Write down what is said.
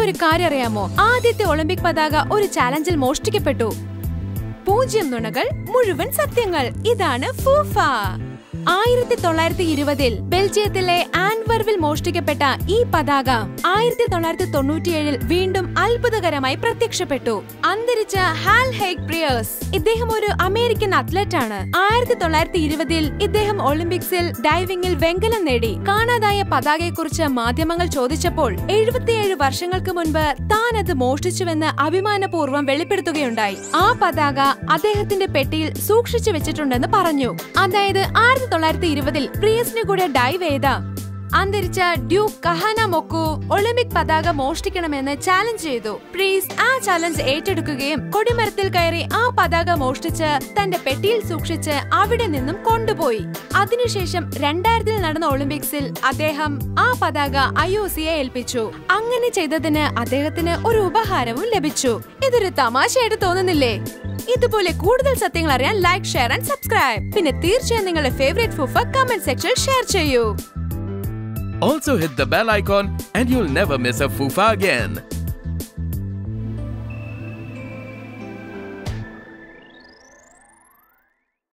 നിങ്ങൾക്കൊരു കാര്യം അറിയാമോ ആദ്യത്തെ ഒളിമ്പിക് പതാക ഒരു ചാലഞ്ചിൽ മോഷ്ടിക്കപ്പെട്ടു പൂജ്യം നുണകൾ മുഴുവൻ സത്യങ്ങൾ ഇതാണ് ഫൂഫ ആയിരത്തി തൊള്ളായിരത്തി ഇരുപതിൽ ബെൽജിയത്തിലെ ആൻവർവിൽ മോഷ്ടിക്കപ്പെട്ട ഈ പതാക ആയിരത്തി തൊള്ളായിരത്തി തൊണ്ണൂറ്റിയേഴിൽ വീണ്ടും അത്ഭുതകരമായി പ്രത്യക്ഷപ്പെട്ടു അന്തരിച്ച ഹാൽ ഹെയ്ക് പ്രിയേഴ്സ് ഇദ്ദേഹം ഒരു അമേരിക്കൻ അത്ലറ്റ് ആണ് ആയിരത്തി തൊള്ളായിരത്തി ഇരുപതിൽ ഇദ്ദേഹം ഒളിമ്പിക്സിൽ ഡൈവിംഗിൽ വെങ്കലം നേടി കാണാതായ പതാകയെക്കുറിച്ച് മാധ്യമങ്ങൾ ചോദിച്ചപ്പോൾ എഴുപത്തിയേഴ് വർഷങ്ങൾക്ക് മുൻപ് താൻ അത് മോഷ്ടിച്ചുവെന്ന് അഭിമാനപൂർവ്വം വെളിപ്പെടുത്തുകയുണ്ടായി ആ പതാക അദ്ദേഹത്തിന്റെ പെട്ടിയിൽ സൂക്ഷിച്ചു വെച്ചിട്ടുണ്ടെന്ന് പറഞ്ഞു അതായത് ആയിരത്തി തൊള്ളായിരത്തി ഇരുപതിൽ പ്രിയസിന് കൂടെ ഡൈവ് ചെയ്ത അന്തരിച്ച ഡ്യൂക്ക് കഹാന മൊക്കു ഒളിമ്പിക് പതാക മോഷ്ടിക്കണമെന്ന് ചാലഞ്ച് ചെയ്തു പ്രീസ് ആ ചാലഞ്ച് ഏറ്റെടുക്കുകയും കൊടിമരത്തിൽ കയറി ആ പതാക മോഷ്ടിച്ച് തന്റെ പെട്ടിയിൽ സൂക്ഷിച്ച് അവിടെ നിന്നും കൊണ്ടുപോയി അതിനുശേഷം രണ്ടായിരത്തിൽ നടന്ന ഒളിമ്പിക്സിൽ അദ്ദേഹം ആ പതാക ഐ ഒ സിയെ ഏൽപ്പിച്ചു അങ്ങനെ ചെയ്തതിന് അദ്ദേഹത്തിന് ഒരു ഉപഹാരവും ലഭിച്ചു ഇതൊരു തമാശയായിട്ട് തോന്നുന്നില്ലേ ഇതുപോലെ കൂടുതൽ സത്യങ്ങൾ അറിയാൻ ലൈക്ക് ഷെയർ ആൻഡ് സബ്സ്ക്രൈബ് പിന്നെ തീർച്ചയായും നിങ്ങളുടെ ഫേവറേറ്റ് ഫുഫ കമന്റ് സെക്ഷനിൽ ഷെയർ ചെയ്യൂ Also hit the bell icon and you'll never miss a FUFA again.